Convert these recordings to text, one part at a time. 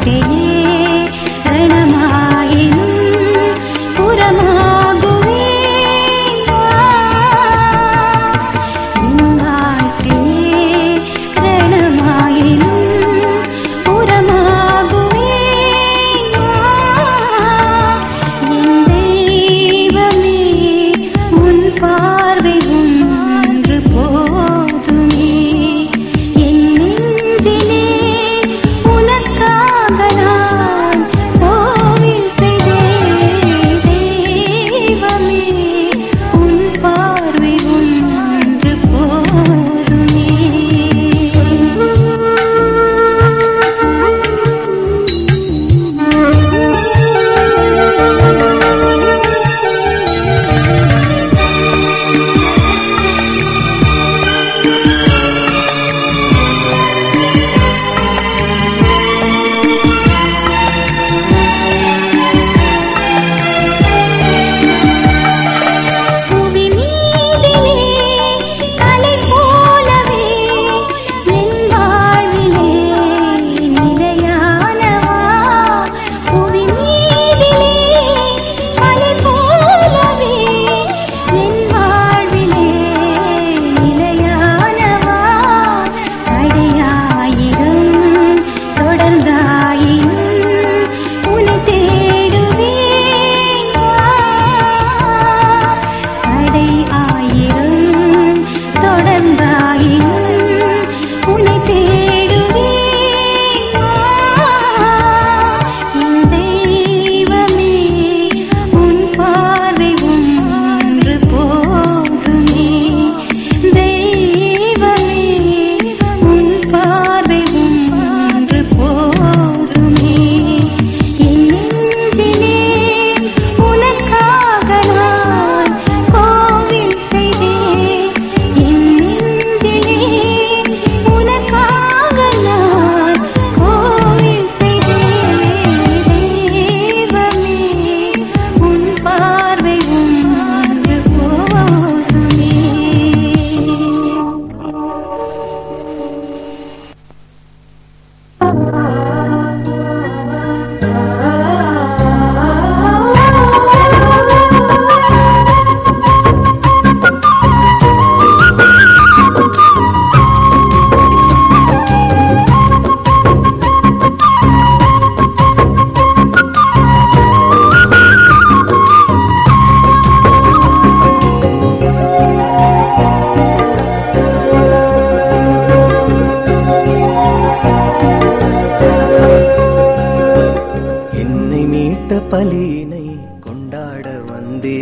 பலியினை கொண்டாட வந்தே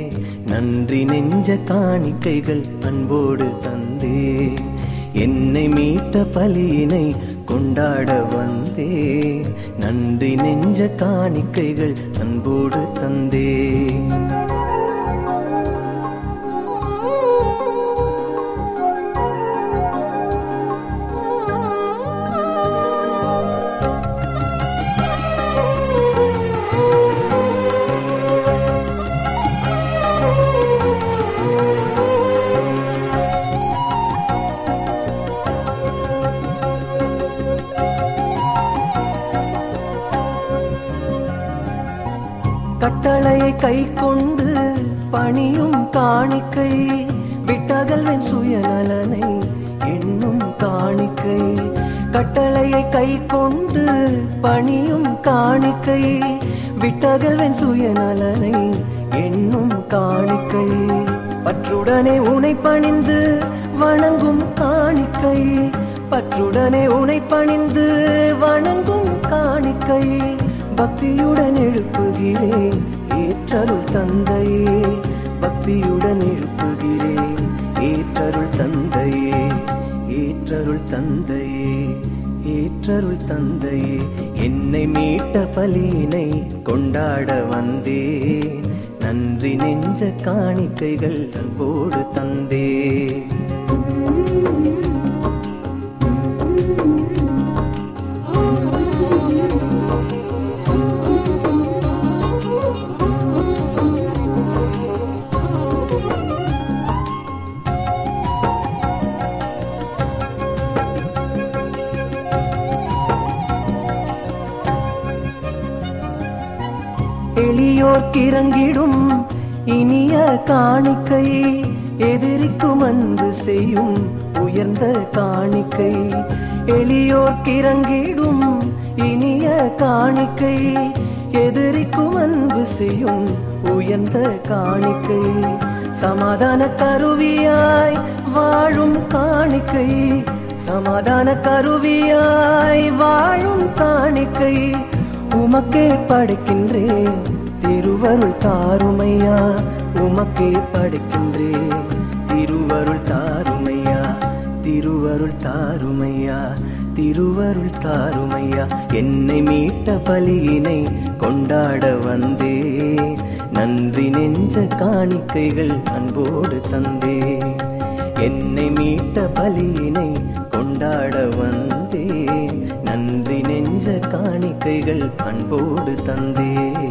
நன்றி நெஞ்ச காணிக்கைகள் அன்போடு தந்தே என்னை மீட்ட பலியினை கொண்டாட வந்தே நன்றி நெஞ்ச காணிக்கைகள் அன்போடு தந்தே கட்டளையை கை கொண்டு பணியும் காணிக்கை விட்டகல்வன் சுயநலனை எண்ணும் காணிக்கை கட்டளையை கை கொண்டு பணியும் காணிக்கை விட்டகல்வன் சுயநலனை எண்ணும் காணிக்கை பற்றுடனே உனை பணிந்து வணங்கும் காணிக்கை பற்றுடனே உனை பணிந்து வணங்கும் காணிக்கை பக்தியுடன் எழுப்புகிறேன் ஏற்றருள் தந்தையே பக்தியுடன் எழுப்புகிறேன் ஏற்றருள் தந்தையே ஏற்றருள் தந்தையே ஏற்றருள் தந்தையே என்னை மீட்ட பலியினை கொண்டாட வந்தேன் நன்றி நெஞ்ச காணிக்கைகள் அன்போடு தந்தே எளியோர்க்கிறங்கிடும் இனிய காணிக்கை எதிரிக்கும் அன்பு செய்யும் உயர்ந்த காணிக்கை எளியோர்க்கிறங்கிடும் இனிய காணிக்கை எதிரிக்கும் அன்பு செய்யும் உயர்ந்த காணிக்கை சமாதான கருவியாய் வாழும் காணிக்கை சமாதான கருவியாய் வாழும் காணிக்கை உமக்கே படைக்கின்றேன் திருவருள் தாருமையா உமக்கே படைக்கின்றேன் திருவருள் தாருமையா திருவருள் தாருமையா திருவருள் தாருமையா என்னை மீட்ட பலியினை கொண்டாட வந்தே நன்றி நெஞ்ச காணிக்கைகள் அன்போடு தந்தே என்னை மீட்ட பலியினை கொண்டாட வந்தே நன்றி நெஞ்ச காணிக்கைகள் அன்போடு தந்தே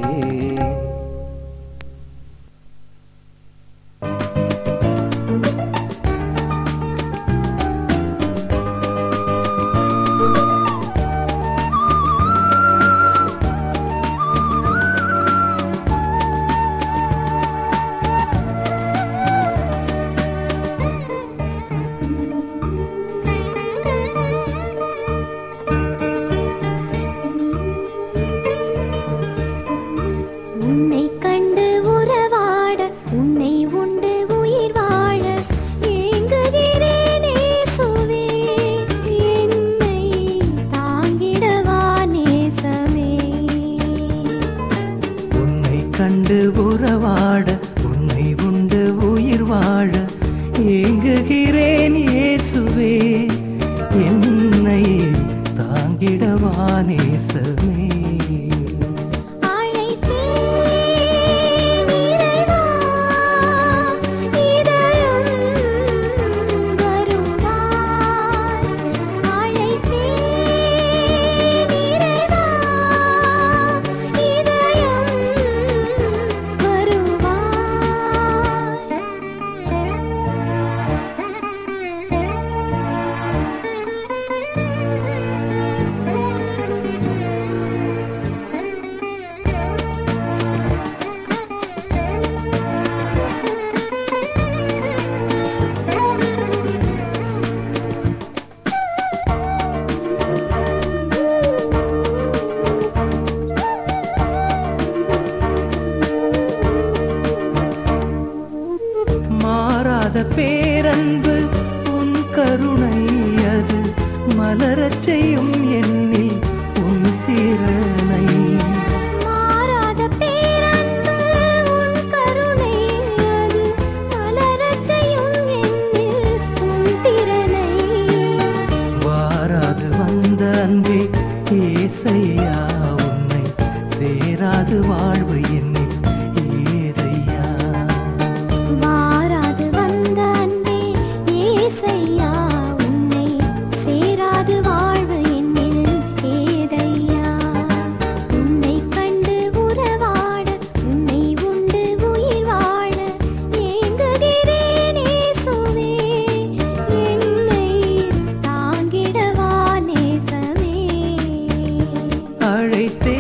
உன்னை கண்டு உறவாட உன்னை உண்டு உயிர் வாழ ஏங்குகிறேனே சுவே என்னை தாங்கிடவா நேசமே உன்னை கண்டு உறவாட உன்னை உண்டு உயிர் வாழ ஏங்குகிறேன் இயேசுவே என்னை தாங்கிடவா நேசமே அழைத்தேன் இறைவா, இதயம் வருவாய். அழைத்தேன் இறைவா, இதயம் மாறாத பேரன்பு உன் கருணை அது மலரச் செய்யும் என்னில் உன் திறனை மாறாத பேரன்பு உன் கருணை அது மலரச் செய்யும் என்னில் உன் திறனை வாராது வந்த அன்பே ஏசையா உன்னை சேராது வாழ்வு என்னில் ஏதையா வாராது வந்த அன்பே ஏசையா உன்னை சேராது வாழ்வு என்னில் ஏதையா உன்னை கண்டு உறவாட உன்னை உண்டு உயிர் வாழ ஏங்குகிறேன் இயேசுவே என்னை தாங்கிடவா நேசமே அழைத்தேன்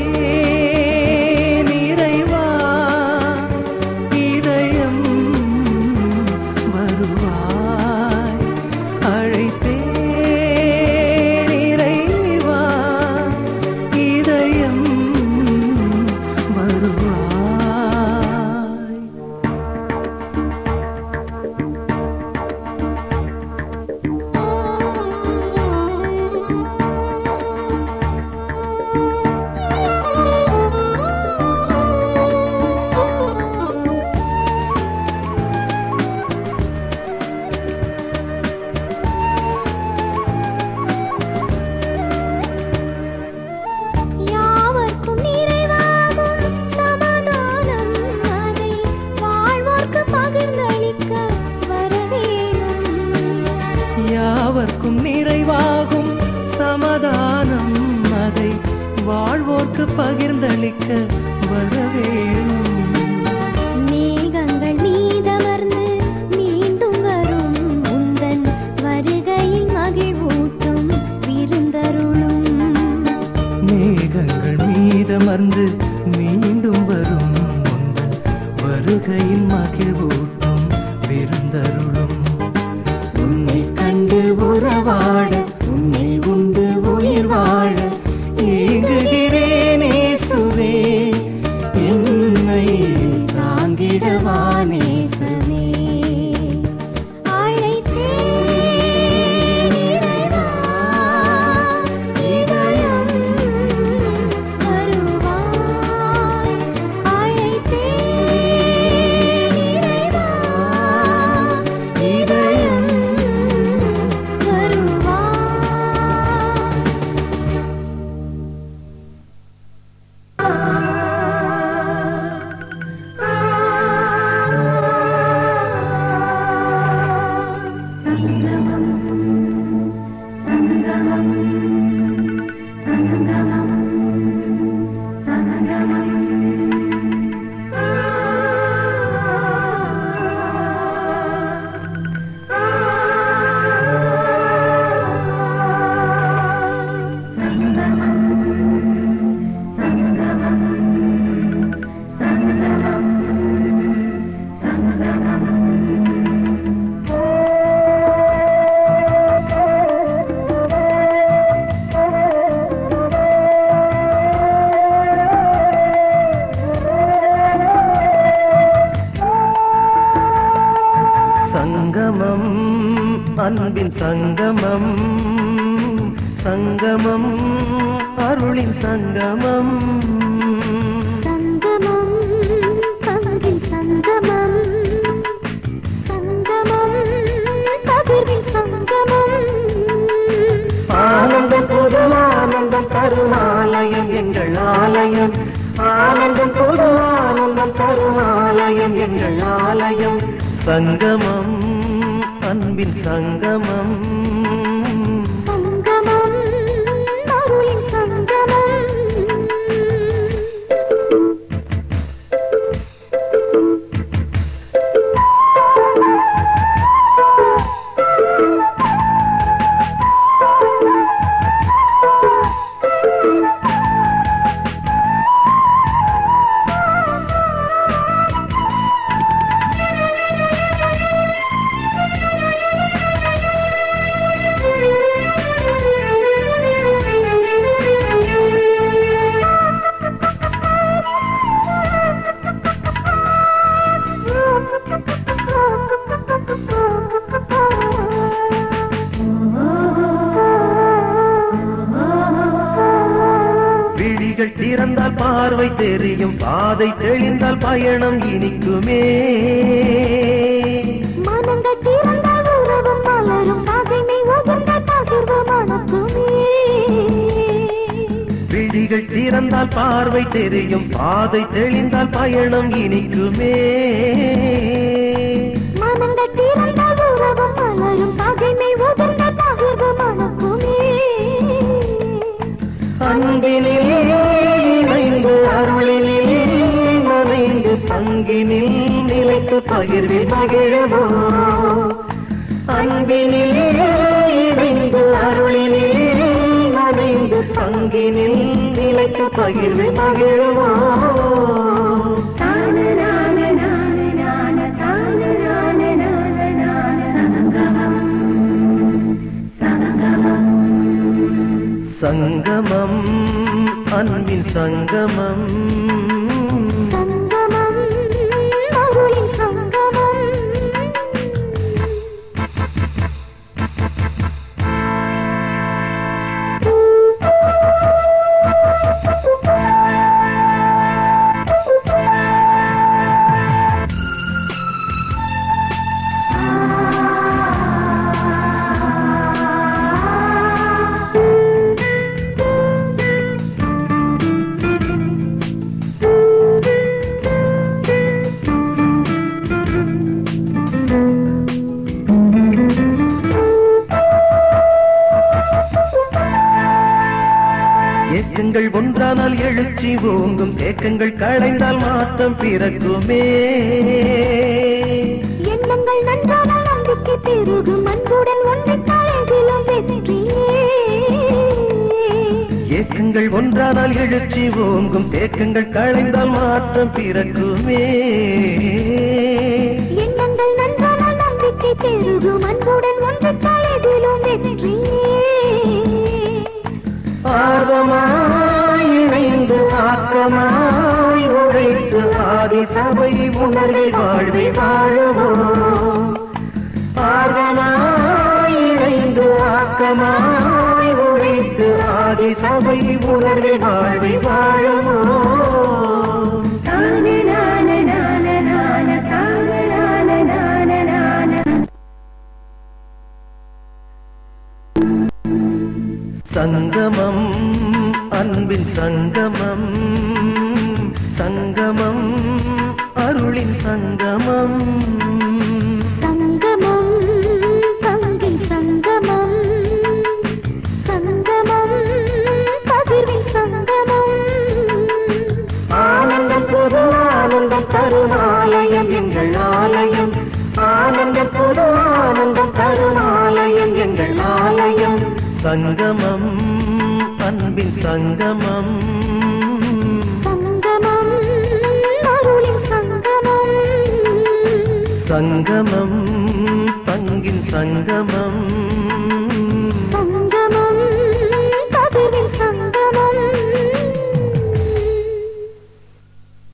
இறைவா இதயம் வருவாய் அழைத்தேன் இறைவா இதயம் வருவாய் யாவர்க்கும் நிறைவாகும் சமாதானம் அதை வாழ்வோர்க்கு பகிர்ந்தளிக்க வரவேணும் யாவர்க்கும் நிறைவாகும் சமாதானம் அதை வாழ்வோர்க்கு பகிர்ந்தளிக்க வரவேணும் மேகங்கள் மீதமர்ந்து மீண்டும் வரும் உந்தன் வருகையில் மகிழ்வூட்டும் விருந்தருளும் மேகங்கள் மீதமர்ந்து மீண்டும் வரும் வருகையின் மகிழ்வூட்டும் விருந்தருளும் உன்னை கண்டு உறவாட உன்னை உண்டு உயிர் வாழ ஏங்குகிறேனே சுவே என்னை தாங்கிடவானே சுவே அழைத்தேன் இறைவா, இதயம் வருவாய். அழைத்தேன் இறைவா, இதயம் வருவாய். சங்கமம் அன்பின் சங்கமம் சங்கமம் அருளின் சங்கமம் சங்கமம் பங்கில் சங்கமம் சங்கமம் பகிர்வில் சங்கமம் ஆனந்தம் புது ஆனந்தம் கருணாலயம் எங்கள் ஆலயம் ஆனந்தம் புது ஆனந்தம் கருணாலயம் எங்கள் ஆலயம் சங்கமம் அன்பின் சங்கமம் சங்கமம் அருளின் சங்கமம் விழிகள் திறந்தால் பார்வை தெரியும் பாதை தெளிந்தால் பயணம் இனிக்குமே மனங்கள் திறந்தால் உறவும் மலரும் பகைமை உகந்த பகிர்வு மணக்குமே விழிகள் திறந்தால் பார்வை தெரியும் பாதை தெளிந்தால் பயணம் இனிக்குமே மனங்கள் திறந்தால் உறவும் மலரும் பகைமை உகந்த பகிர்வு மணக்குமே அன்பினில் இணைந்து அருளினில் நனைந்து பங்கினில் நிலைத்து பகிர்வில் மகிழவோ அன்பினில் இணைந்து அருளினில் நனைந்து பங்கினில் நிலைத்து பகிர்வில் மகிழவோ சங்கமம் அன்பின் சங்கமம் சங்கமம் அருளின் சங்கமம் ஏக்கங்கள் ஒன்றானால் எழுச்சி ஓங்கும் தேக்கங்கள் களைந்தால் மாற்றம் பிறக்குமே எண்ணங்கள் நன்றானால் நம்பிக்கை பெருகும் அன்புடன் ஒன்றை கலந்திலும் வெற்றியே ஏக்கங்கள் ஒன்றானால் எழுச்சி ஓங்கும் தேக்கங்கள் களைந்தால் மாற்றம் பிறக்குமே எண்ணங்கள் நன்றானால் நம்பிக்கை பெருகும் அன்புடன் ஒன்றுத்தால் எதிலும் வெற்றியே ஆர்வமாய் இணைந்து ஆக்கமாய் உழைத்து ஆதி சபை உணர்வை வாழ்வை வாழவோம் ஆர்வமாய் இணைந்து ஆக்கமாய் உழைத்து ஆதி சபை உணர்வை வாழ்வை வாழவோம் தானே நானே நானே நானே தானே நானே நானே நானே சங்கமம் அன்பின் சங்கமம் சங்கமம் அருளின் சங்கமம் சங்கமம் பங்கின் சங்கமம் சங்கமம் பகிர்வின் சங்கமம் ஆனந்தம் புது ஆனந்தம் தரும் ஆலயம் எங்கள் ஆலயம் ஆனந்தம் புது ஆனந்தம் தரும் ஆலயம் எங்கள் ஆலயம் சங்கமம் அன்பின் சங்கமம் சங்கமம் அருளின் சங்கமம் சங்கமம் பங்கின் சங்கமம்